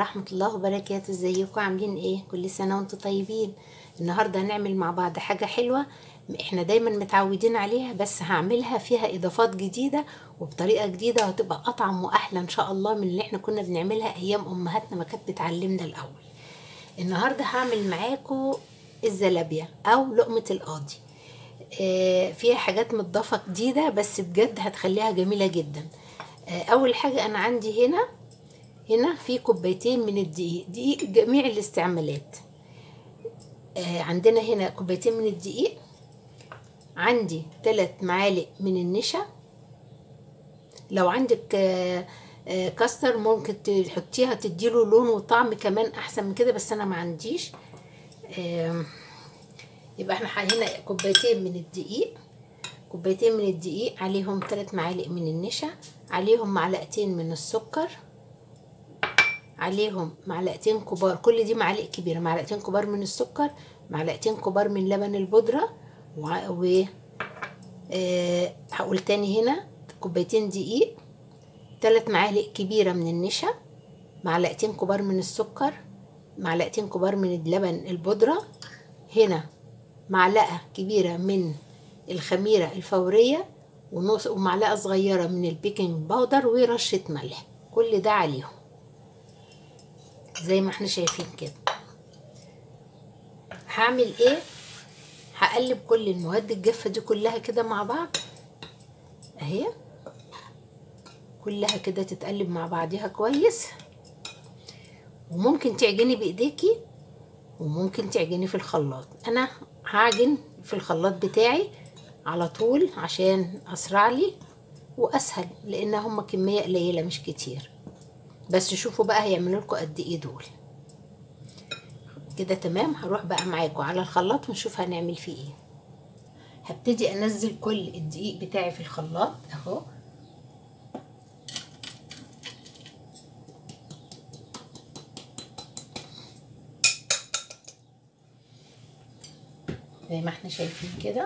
ورحمة الله وبركاته ازيكم عاملين ايه كل سنة وانتم طيبين النهاردة هنعمل مع بعض حاجة حلوة احنا دايما متعودين عليها بس هعملها فيها اضافات جديدة وبطريقة جديدة وهتبقى اطعم واحلى ان شاء الله من اللي احنا كنا بنعملها ايام امهاتنا ما كانت بتعلمنا الاول النهاردة هعمل معاكم الزلابية او لقمة القاضي آه، فيها حاجات مضافة جديدة بس بجد هتخليها جميلة جدا آه، اول حاجة انا عندي هنا هنا في كوبايتين من الدقيق دقيق جميع الاستعمالات آه عندنا هنا كوبايتين من الدقيق عندي ثلاث معالق من النشا لو عندك آه آه كاستر ممكن تحطيها تديله لون وطعم كمان احسن من كده بس انا ما عنديش آه يبقى احنا هنا كوبايتين من الدقيق كوبايتين من الدقيق عليهم ثلاث معالق من النشا عليهم معلقتين من السكر عليهم معلقتين كبار كل دي معالق كبيرة معلقتين كبار من السكر معلقتين كبار من لبن البودرة و, و... آه... هقول تاني هنا كوبايتين دقيق ثلاث معالق كبيرة من النشا معلقتين كبار من السكر معلقتين كبار من اللبن البودرة هنا معلقة كبيرة من الخميرة الفورية ونص ومعلقة صغيرة من البيكنج باودر ورشة ملح كل ده عليهم زي ما احنا شايفين كده هعمل ايه هقلب كل المواد الجافه دي كلها كده مع بعض اهي كلها كده تتقلب مع بعضها كويس وممكن تعجني بايديكي وممكن تعجني في الخلاط انا هعجن في الخلاط بتاعي على طول عشان اسرع لي واسهل لان هما كميه قليله مش كتير بس شوفوا بقى هيعملوا لكم قد ايه دول كده تمام هروح بقى معاكم على الخلاط ونشوف هنعمل فيه ايه هبتدي انزل كل الدقيق بتاعي في الخلاط اهو زي ما احنا شايفين كده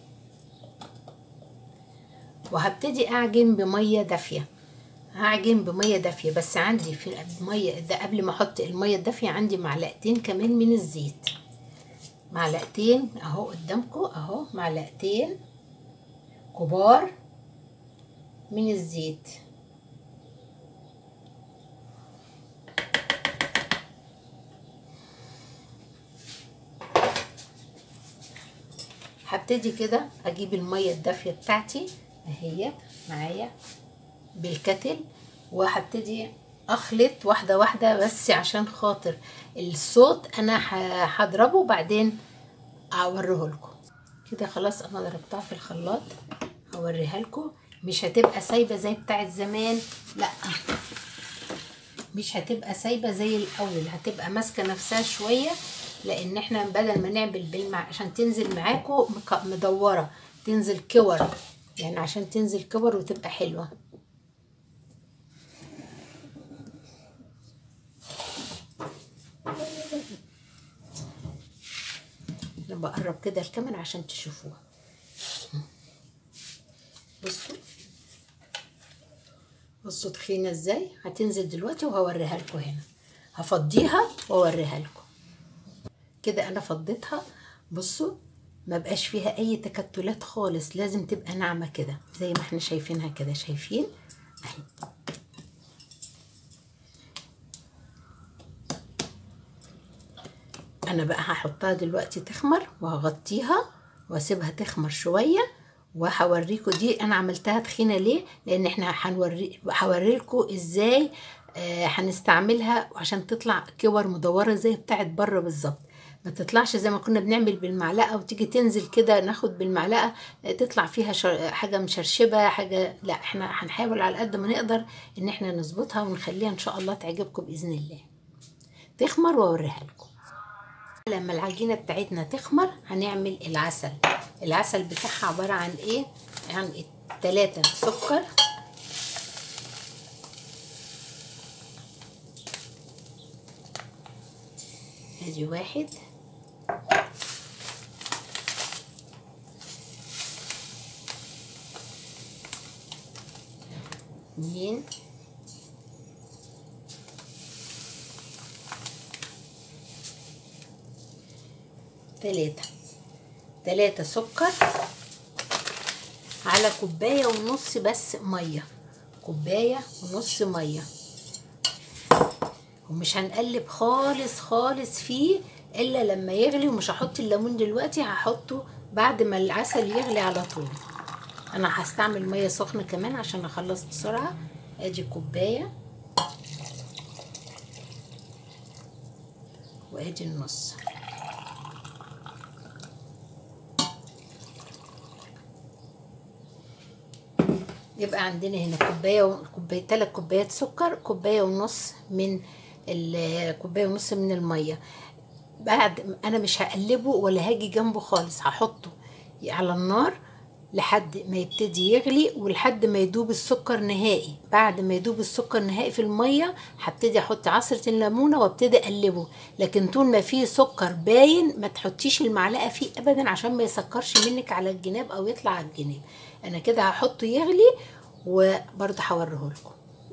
وهبتدي اعجن بميه دافيه هعجن بميه دافيه بس عندي في الميه ده قبل ما احط الميه الدافيه عندي معلقتين كمان من الزيت معلقتين اهو قدامكم اهو معلقتين كبار من الزيت هبتدي كده اجيب الميه الدافيه بتاعتي اهي معايا بالكتل وهبتدي اخلط واحده واحده بس عشان خاطر الصوت انا هضربه بعدين اوريه لكم كده خلاص انا ضربتها في الخلاط هوريها لكم مش هتبقى سايبه زي بتاعه زمان لا مش هتبقى سايبه زي الاول هتبقى ماسكه نفسها شويه لان احنا بدل ما نعمل بالمع عشان تنزل معاكم مدوره تنزل كور يعني عشان تنزل كور وتبقى حلوه انا بقرب كده الكاميرا عشان تشوفوها بصوا بصوا تخينه ازاي هتنزل دلوقتي وهوريها لكم هنا هفضيها واوريها لكم كده انا فضيتها بصوا ما بقاش فيها اي تكتلات خالص لازم تبقى ناعمه كده زي ما احنا شايفينها كده شايفين اهي انا بقى هحطها دلوقتي تخمر وهغطيها واسيبها تخمر شويه وهوريكم دي انا عملتها تخينه ليه لان احنا هنوري هوريلكم ازاي آه هنستعملها عشان تطلع كور مدوره زي بتاعت بره بالظبط ما تطلعش زي ما كنا بنعمل بالمعلقه وتيجي تنزل كده ناخد بالمعلقه تطلع فيها حاجه مشرشبه حاجه لا احنا هنحاول على قد ما نقدر ان احنا نظبطها ونخليها ان شاء الله تعجبكم باذن الله تخمر واوريها لكم لما العجينة بتاعتنا تخمر هنعمل العسل العسل بتاعها عبارة عن ايه عن تلاتة سكر ادي واحد اتنين تلاتة تلاتة سكر على كوباية ونص بس مية كوباية ونص مية ومش هنقلب خالص خالص فيه الا لما يغلي ومش هحط الليمون دلوقتي هحطه بعد ما العسل يغلي على طول انا هستعمل ميه سخنه كمان عشان اخلص بسرعه ادي كوبايه وادي النص يبقى عندنا هنا كوبايه و... كوبايه ثلاث كوبايات سكر كوبايه ونص من الكوبايه ونص من الميه بعد انا مش هقلبه ولا هاجي جنبه خالص هحطه على النار لحد ما يبتدي يغلي ولحد ما يدوب السكر نهائي بعد ما يدوب السكر نهائي في الميه هبتدي احط عصره الليمونه وابتدي اقلبه لكن طول ما فيه سكر باين ما تحطيش المعلقه فيه ابدا عشان ما يسكرش منك على الجناب او يطلع على الجناب انا كده هحطه يغلي وبرضه هوريه لكم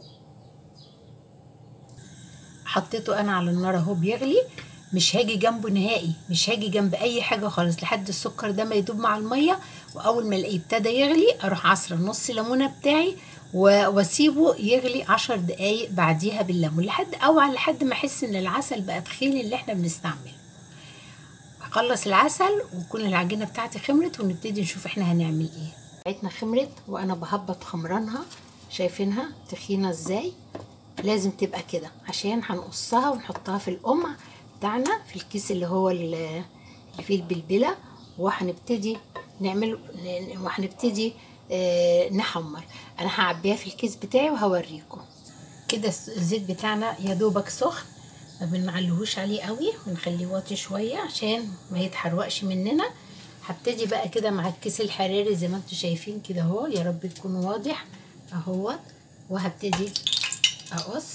حطيته انا على النار اهو بيغلي مش هاجي جنبه نهائي مش هاجي جنب اي حاجه خالص لحد السكر ده ما يدوب مع الميه واول ما الاقيه ابتدى يغلي اروح عصره نص ليمونه بتاعي واسيبه يغلي عشر دقايق بعديها بالليمون لحد او لحد ما احس ان العسل بقى تخين اللي احنا بنستعمله اخلص العسل وتكون العجينه بتاعتي خمرت ونبتدي نشوف احنا هنعمل ايه بتاعتنا خمرت وانا بهبط خمرانها شايفينها تخينه ازاي لازم تبقى كده عشان هنقصها ونحطها في القمع بتاعنا في الكيس اللي هو اللي فيه البلبله وهنبتدي نعمل وهنبتدي اه نحمر انا هعبيها في الكيس بتاعي وهوريكم كده الزيت بتاعنا يا دوبك سخن ما بنعلهوش عليه قوي ونخليه واطي شويه عشان ما يتحرقش مننا هبتدي بقى كده مع الكيس الحراري زي ما انتم شايفين كده اهو يا رب يكون واضح اهوت وهبتدي اقص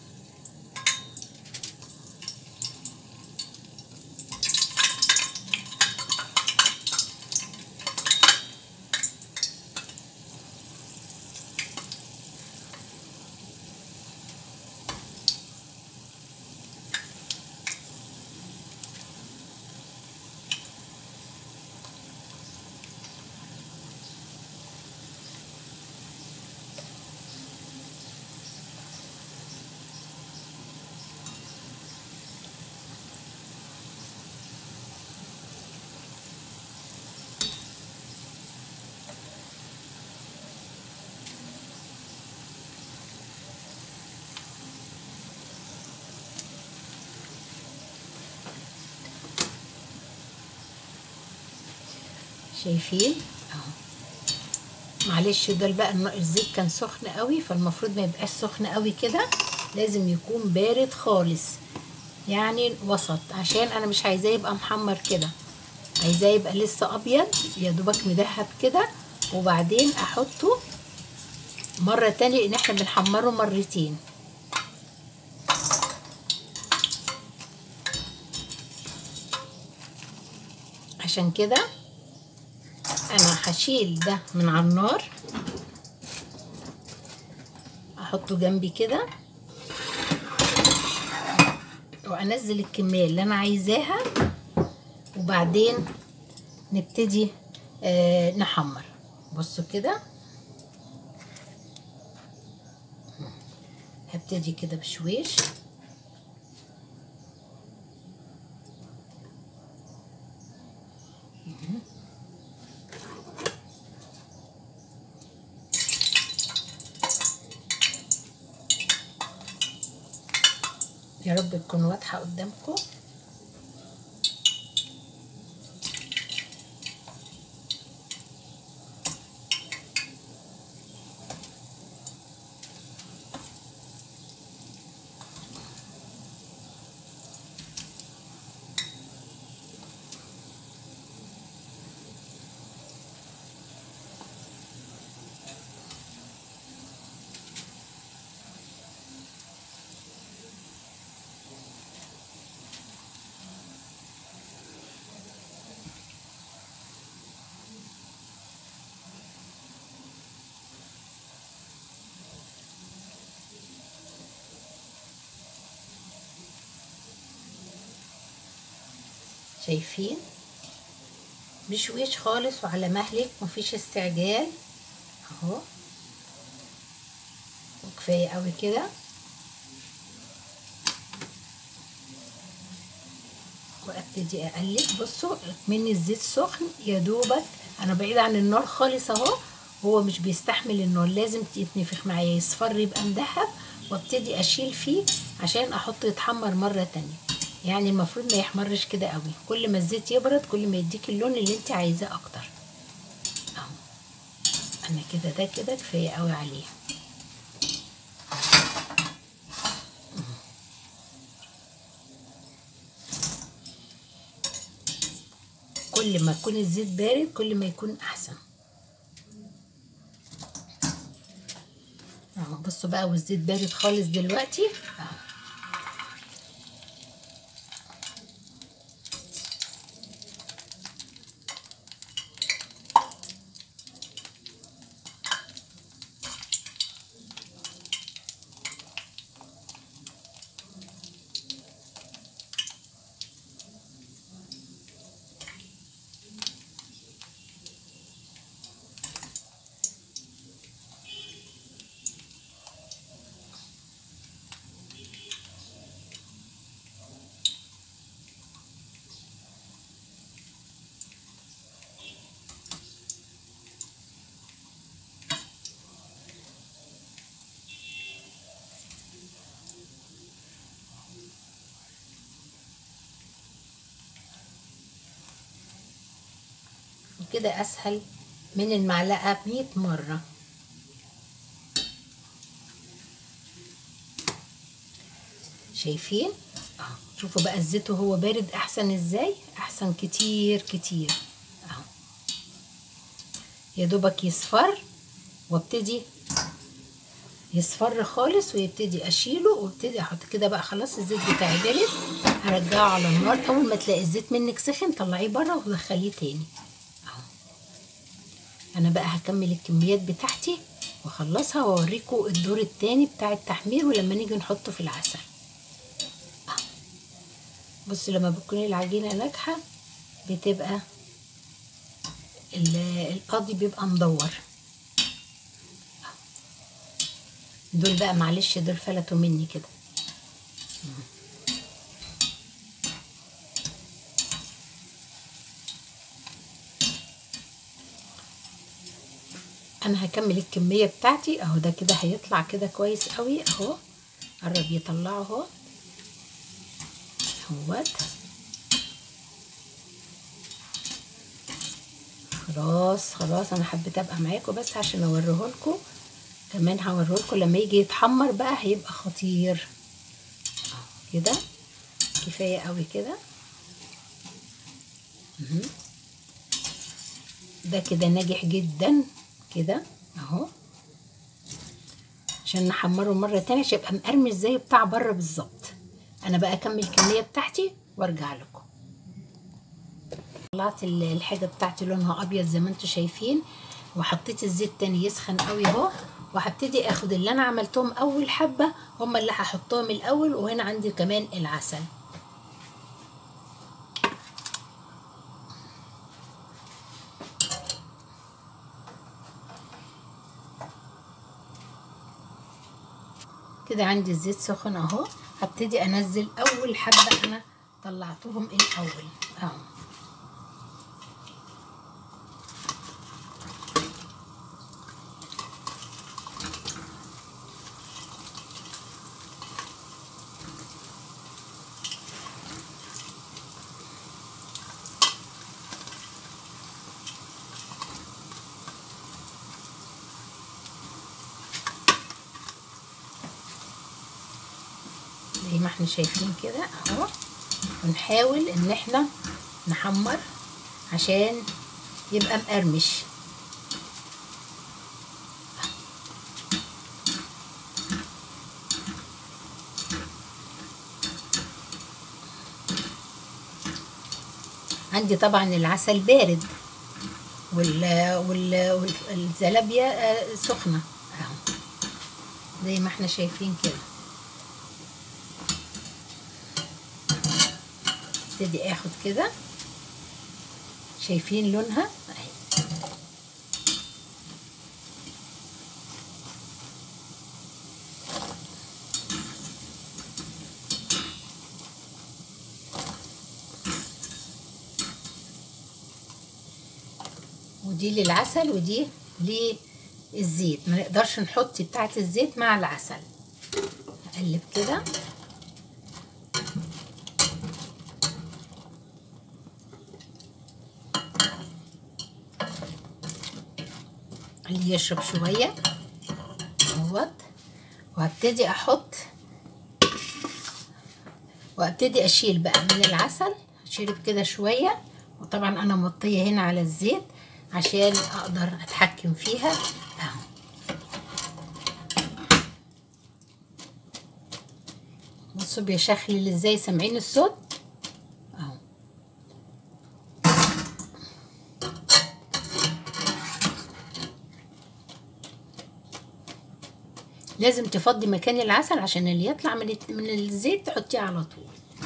شايفين اهو معلش ده بقى الزيت كان سخن قوي فالمفروض ما يبقاش سخن قوي كده لازم يكون بارد خالص يعني وسط عشان انا مش عايزاه يبقى محمر كده عايزاه يبقى لسه ابيض يا دوبك مدهب كده وبعدين احطه مره تانية لان احنا بنحمره مرتين عشان كده انا هشيل ده من على النار احطه جنبي كده وانزل الكميه اللي انا عايزاها وبعدين نبتدي آه نحمر بصوا كده هبتدي كده بشويش يا رب تكون واضحة قدامكم شايفين بشويش خالص وعلى مهلك مفيش استعجال اهو وكفايه قوي كده وابتدي اقلب بصوا مني الزيت سخن يا دوبك انا بعيد عن النار خالص اهو هو مش بيستحمل النار لازم يتنفخ معايا يصفر يبقى مدهب وابتدي اشيل فيه عشان احطه يتحمر مره تانية يعني المفروض ما يحمرش كده قوي كل ما الزيت يبرد كل ما يديك اللون اللي انت عايزاه اكتر اهو انا كده ده كده كفايه قوي عليه كل ما يكون الزيت بارد كل ما يكون احسن اهو بصوا بقى والزيت بارد خالص دلوقتي اهو وكده اسهل من المعلقه بمية مره شايفين اه شوفوا بقى الزيت وهو بارد احسن ازاي احسن كتير كتير اهو يا دوبك يصفر وابتدي يصفر خالص ويبتدي اشيله وابتدي احط كده بقى خلاص الزيت بتاعي بارد هرجعه على النار اول ما تلاقي الزيت منك سخن طلعيه بره ودخليه تاني اهو انا بقى هكمل الكميات بتاعتي واخلصها واوريكم الدور التاني بتاع التحمير ولما نيجي نحطه في العسل بصوا لما بتكون العجينه ناجحه بتبقى القاضي بيبقى مدور دول بقى معلش دول فلتوا مني كده انا هكمل الكميه بتاعتي اهو ده كده هيطلع كده كويس قوي اهو قرب يطلعه اهو اهوت خلاص خلاص انا حبيت ابقى معاكم بس عشان اوريه لكم كمان هوريه لكم لما يجي يتحمر بقى هيبقى خطير كده كفايه قوي كده ده كده ناجح جدا كده اهو عشان نحمره مره تانية عشان يبقى مقرمش زي بتاع بره بالظبط انا بقى اكمل الكميه بتاعتي وارجع لكم طلعت الحاجه بتاعتي لونها ابيض زي ما انتم شايفين وحطيت الزيت تاني يسخن قوي اهو وهبتدي اخد اللي انا عملتهم اول حبه هم اللي هحطهم الاول وهنا عندي كمان العسل كده عندي الزيت سخن اهو هبتدي انزل اول حبه انا طلعتهم الاول اهو زي ما احنا شايفين كده اهو ونحاول ان احنا نحمر عشان يبقى مقرمش عندي طبعا العسل بارد وال وال والزلابيه سخنه اهو زي ما احنا شايفين كده ابتدي اخد كده شايفين لونها اهي ودي للعسل ودي للزيت ما نقدرش نحط بتاعه الزيت مع العسل اقلب كده اللي يشرب شويه اهوت وهبتدي احط وابتدي اشيل بقى من العسل اشيل كده شويه وطبعا انا مطيه هنا على الزيت عشان اقدر اتحكم فيها اهو بصوا بيشخلل ازاي سامعين الصوت اهو لازم تفضي مكان العسل عشان اللي يطلع من من الزيت تحطيه على طول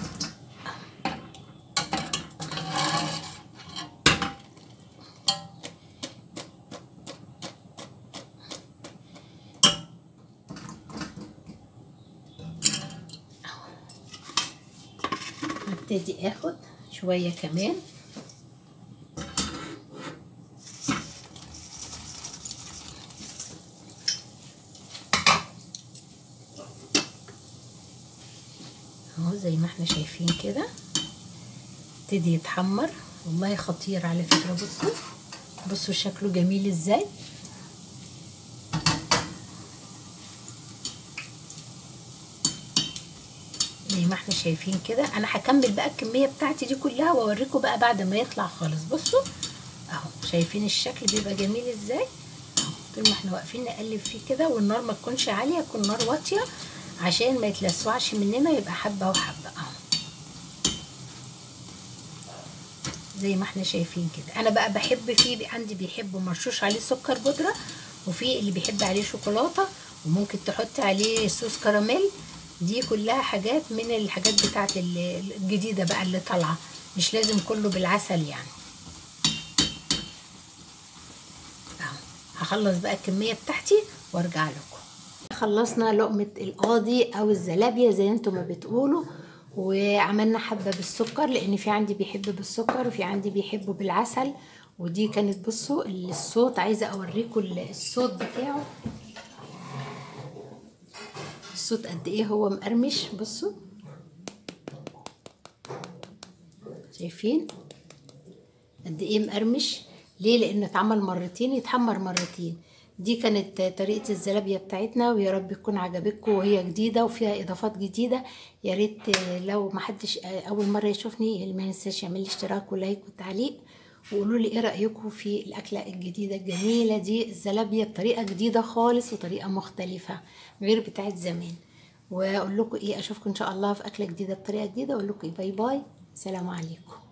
ابتدي اخد شويه كمان اهو زي ما احنا شايفين كده ابتدي يتحمر والله خطير على فكره بصوا بصوا شكله جميل ازاي زي ما احنا شايفين كده انا هكمل بقى الكميه بتاعتي دي كلها واوريكم بقى بعد ما يطلع خالص بصوا اهو شايفين الشكل بيبقى جميل ازاي اهو طول ما احنا واقفين نقلب فيه كده والنار ما تكونش عاليه تكون نار واطيه عشان ما يتلسعش مننا يبقى حبه وحبه اهو زي ما احنا شايفين كده انا بقى بحب فيه عندي بيحبوا مرشوش عليه سكر بودره وفي اللي بيحب عليه شوكولاته وممكن تحط عليه صوص كراميل دي كلها حاجات من الحاجات بتاعت الجديدة بقى اللي طالعة مش لازم كله بالعسل يعني اهو هخلص بقى الكمية بتاعتي وارجع لكم خلصنا لقمة القاضي او الزلابية زي انتم ما بتقولوا وعملنا حبة بالسكر لان في عندي بيحب بالسكر وفي عندي بيحبوا بالعسل ودي كانت بصوا الصوت عايزة اوريكم الصوت بتاعه الصوت قد ايه هو مقرمش بصوا شايفين قد ايه مقرمش ليه لانه اتعمل مرتين يتحمر مرتين دي كانت طريقه الزلابيه بتاعتنا ويا رب تكون عجبتكم وهي جديده وفيها اضافات جديده يا ريت لو ما حدش اول مره يشوفني ما ينساش يعمل لي اشتراك ولايك وتعليق وقولوا لي ايه رايكم في الاكله الجديده الجميله دي الزلابيه بطريقه جديده خالص وطريقه مختلفه غير بتاعت زمان واقول لكم ايه اشوفكم ان شاء الله في اكله جديده بطريقه جديده اقول لكم ايه باي باي سلام عليكم